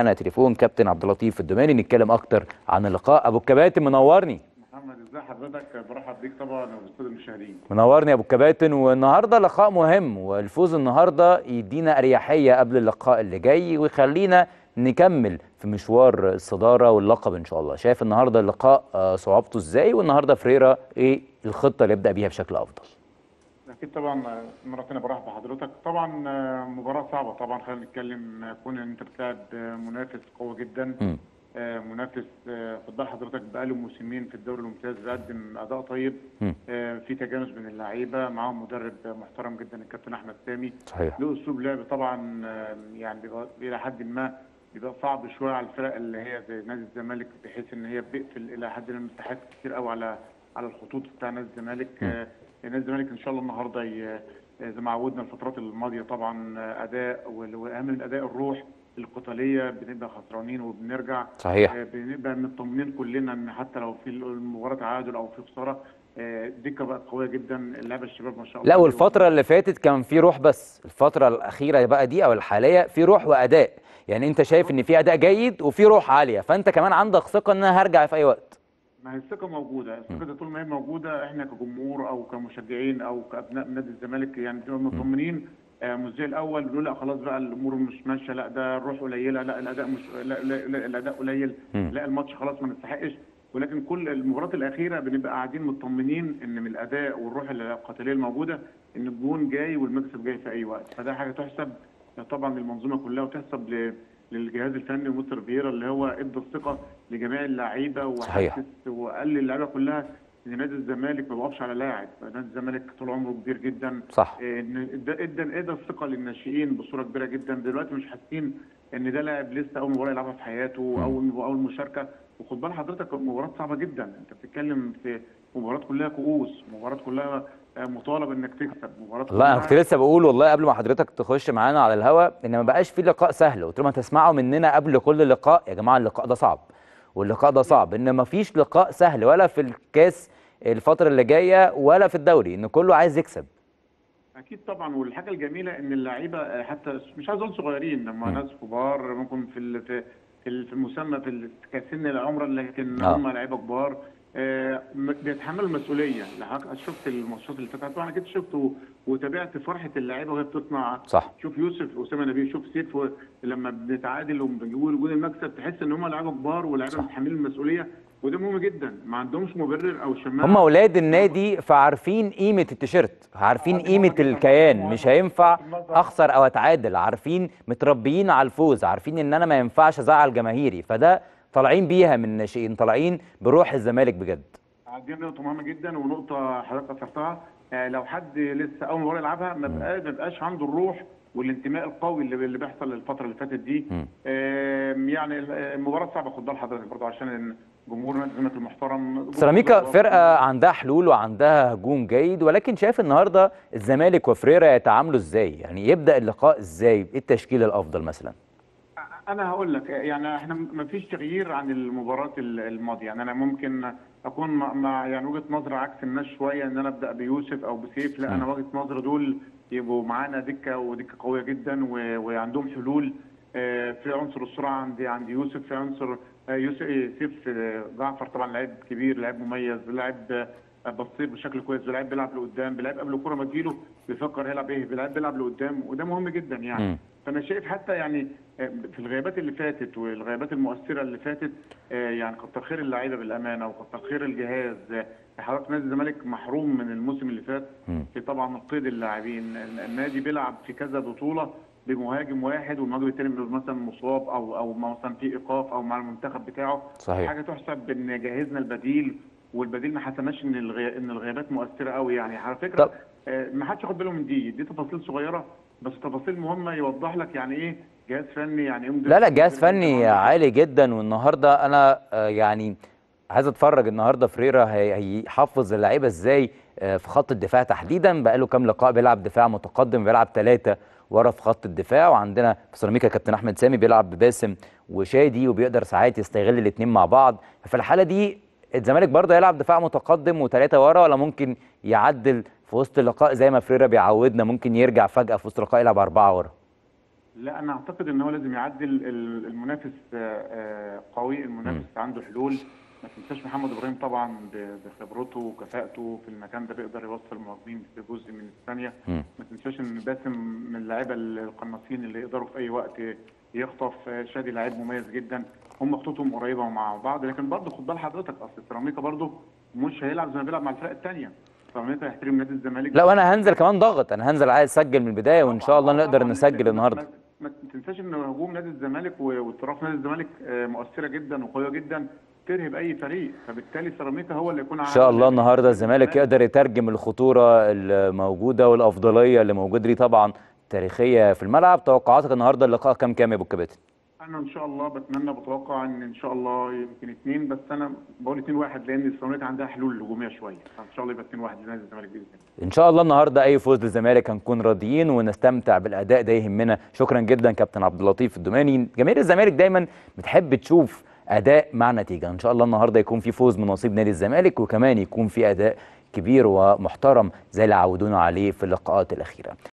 معانا تليفون كابتن عبد اللطيف الدوماني نتكلم اكتر عن اللقاء ابو الكباتن منورني محمد ازي حضرتك برحب بيك طبعا والاستاذ المشاهدين منورني يا ابو الكباتن والنهارده لقاء مهم والفوز النهارده يدينا اريحيه قبل اللقاء اللي جاي ويخلينا نكمل في مشوار الصداره واللقب ان شاء الله شايف النهارده اللقاء آه، صعوبته ازاي والنهارده فريرا ايه الخطه اللي يبدا بيها بشكل افضل اكيد طبعا مره ثانيه برحب بحضرتك طبعا مباراه صعبه طبعا خلينا نتكلم كون ان انت بتلاعب منافس قوي جدا مم. آه، منافس آه، خد بال حضرتك بقاله موسمين في الدوري الممتاز بيقدم اداء طيب مم. آه، في تجانس بين اللعيبه معاهم مدرب محترم جدا الكابتن احمد سامي صحيح له اسلوب لعب طبعا آه، يعني بيبقى الى حد ما بيبقى صعب شويه على الفرق اللي هي زي نادي الزمالك بحيث ان هي بتقفل الى حد ما مساحات كتير قوي على على الخطوط بتاع نادي الزمالك م. آه، نادي الزمالك ان شاء الله النهارده ي- آه، زي ما عودنا الفترات الماضيه طبعا آه، اداء وال- واهم من اداء الروح القتاليه بنبقى خسرانين وبنرجع صحيح آه، بنبقى مطمنين كلنا ان حتى لو في المباراه تعادل او في خساره آه، الدكه بقت قويه جدا اللعبه الشباب ما شاء الله لا والفتره اللي فاتت كان في روح بس الفتره الاخيره بقى دي او الحاليه في روح واداء يعني انت شايف ان في اداء جيد وفي روح عاليه فانت كمان عندك ثقه ان انا هرجع في اي وقت ما هي الثقة موجودة، الثقة دي طول ما هي موجودة احنا كجمهور او كمشجعين او كابناء نادي الزمالك يعني بنبقى مطمنين آه، مش زي الاول بنقول لا خلاص بقى الامور مش ماشية لا ده الروح قليلة لا الاداء مش لا, لا, لا الاداء قليل مم. لا الماتش خلاص ما نستحقش ولكن كل المباريات الاخيرة بنبقى قاعدين مطمنين ان من الاداء والروح القتالية الموجودة ان الجون جاي والمكسب جاي في اي وقت فده حاجة تحسب طبعا للمنظومة كلها وتحسب ل للجهاز الفني ومستر فييرا اللي هو ادى الثقه لجميع اللعيبه صحيح. وحسس وقال للعيبه كلها ان نادي الزمالك ما بيقفش على لاعب، نادي الزمالك طول عمره كبير جدا صح إيه، ان ادى ادى ادى الثقه للناشئين بصوره كبيره جدا دلوقتي مش حاسين ان ده لاعب لسه اول مباراه يلعبها في حياته اول اول مشاركه وخد بال حضرتك المباراه صعبه جدا انت بتتكلم في مباراه كلها كؤوس مباراه كلها آه، مطالب انك تكسب مباراه والله انا كلها- كنت لسه بقول والله قبل ما حضرتك تخش معانا على الهوا ان ما بقاش في لقاء سهل قلت لهم هتسمعوا مننا قبل كل لقاء يا جماعه اللقاء ده صعب واللقاء ده صعب ان ما فيش لقاء سهل ولا في الكاس الفتره اللي جايه ولا في الدوري ان كله عايز يكسب اكيد طبعا والحاجه الجميله ان اللعيبه آه، حتى مش عايز اقول صغيرين لما مم. ناس كبار ممكن في ال- في في ال- في المسمى في ال- كسن العمر لكن آه. هم لعيبه كبار آه، م- بيتحملوا المسؤوليه لحضرتك شفت الماتشات اللي فاتت طبعا اكيد شفت و- وتابعت فرحه اللعيبه وهي بتصنع صح شوف يوسف اسامه نبيل شوف سيف و- لما بنتعادل وبنقول جول المكسب تحس ان هم لعيبه كبار ولاعيبه صح. متحملين المسؤوليه وده مهم جدا ما عندهمش مبرر او شماعه هم اولاد النادي فعارفين قيمه التيشيرت عارفين آه، دي قيمه مهمة جداً. الكيان مهمة. مش هينفع النظر. اخسر او اتعادل عارفين متربيين على الفوز عارفين ان انا ما ينفعش ازعل جماهيري فده طالعين بيها من الناشئين طالعين بروح الزمالك بجد دي نقطة مهمة جدا ونقطة حضرتك أثرتها آه، لو حد لسه أول مرة يلعبها ما بقى- ما بقاش عنده الروح والانتماء القوي اللي اللي بيحصل الفترة اللي فاتت دي مم. آم، يعني المباراة صعبة خد بال حضرتك برضه عشان جمهور نادي الزمالك المحترم جمهور سيراميكا جمهور- فرقه عندها حلول وعندها هجوم جيد ولكن شايف النهارده الزمالك وفريرا يتعاملوا ازاي يعني يبدا اللقاء ازاي ايه التشكيل الافضل مثلا انا هقول لك يعني احنا ما فيش تغيير عن المباراه ال- الماضيه يعني انا ممكن اكون مع- مع يعني وجهه نظر عكس الناس شويه ان انا ابدا بيوسف او بسيف لا انا وجهه نظر دول يبقوا معانا دكه ودكه قويه جدا و- وعندهم حلول آه، في عنصر السرعه عندي عند يوسف في عنصر آه، يوسف إيه، سيف آه، جعفر طبعا لعيب كبير لعيب مميز لاعب آه، بسيط بشكل كويس بيلعب بيلعب لقدام بيلعب قبل الكوره ما تجيله بيفكر هيلعب ايه بيلعب بيلعب لقدام وده مهم جدا يعني مم. فانا شايف حتى يعني في الغيابات اللي فاتت والغيابات المؤثره اللي فاتت آه، يعني كتر خير اللعيبه بالامانه وكتر خير الجهاز آه، حضرتك نادي الزمالك محروم من الموسم اللي فات مم. في طبعا قيد اللاعبين النادي بيلعب في كذا بطوله بمهاجم واحد والمهاجم الثاني بيبقى مثلا مصاب او او مثلا في ايقاف او مع المنتخب بتاعه صحيح حاجه تحسب ان جهزنا البديل والبديل ما حسناش ان الغي... ان الغيابات مؤثره قوي يعني على فكره طب. آه، ما حدش ياخد باله من دي دي تفاصيل صغيره بس تفاصيل مهمه يوضح لك يعني ايه جهاز فني يعني ايه مدرب لا لا جهاز مدرب فني طبعاً. عالي جدا والنهارده انا آه، يعني عايز اتفرج النهارده فريرا هي- هيحفظ اللعيبه ازاي آه، في خط الدفاع تحديدا بقاله كام لقاء بيلعب دفاع متقدم بيلعب ثلاثه ورا في خط الدفاع وعندنا في سيراميكا كابتن احمد سامي بيلعب بباسم وشادي وبيقدر ساعات يستغل الاثنين مع بعض ففي الحاله دي الزمالك برضه هيلعب دفاع متقدم وثلاثه ورا ولا ممكن يعدل في وسط اللقاء زي ما فريرا بيعودنا ممكن يرجع فجاه في وسط اللقاء يلعب اربعه ورا لا انا اعتقد ان هو لازم يعدل ال- المنافس آه، آه، قوي المنافس عنده حلول ما تنساش محمد ابراهيم طبعا ب- بخبرته وكفاءته في المكان ده بيقدر يوصل المهاجمين في جزء من الثانيه مم. ما تنساش ان باسم من اللعيبه القناصين اللي يقدروا في اي وقت يخطف آه، شادي لعيب مميز جدا هم خطوطهم قريبه مع بعض لكن برضه خد بال حضرتك اصل سيراميكا برضه مش هيلعب زي ما بيلعب مع الفرق الثانيه سيراميكا يحترم نادي الزمالك لا وانا هنزل كمان ضغط انا هنزل عايز اسجل من البدايه وان شاء الله نقدر طبعاً. نسجل ما- النهارده ما, ما تنساش ان هجوم نادي الزمالك و- واطراف نادي الزمالك آه، مؤثره جدا وقويه جدا ترهب اي فريق فبالتالي سيراميكا هو اللي يكون ان شاء الله النهارده الزمالك يقدر يترجم الخطوره الموجوده والافضليه اللي موجوده دي طبعا تاريخيه في الملعب توقعاتك النهارده اللقاء كام كام يا ابو الكباتن انا ان شاء الله بتمنى بتوقع ان ان شاء الله يمكن اثنين بس انا بقول اثنين واحد لان السيراميكا عندها حلول هجوميه شويه فان شاء الله يبقى اثنين واحد لنادي الزمالك باذن الله ان شاء الله النهارده اي فوز للزمالك هنكون راضيين ونستمتع بالاداء ده يهمنا شكرا جدا كابتن عبد اللطيف الدوماني جماهير الزمالك دايما بتحب تشوف اداء مع نتيجه ان شاء الله النهارده يكون في فوز من نصيب نادي الزمالك وكمان يكون في اداء كبير ومحترم زي اللي عودونا عليه في اللقاءات الاخيره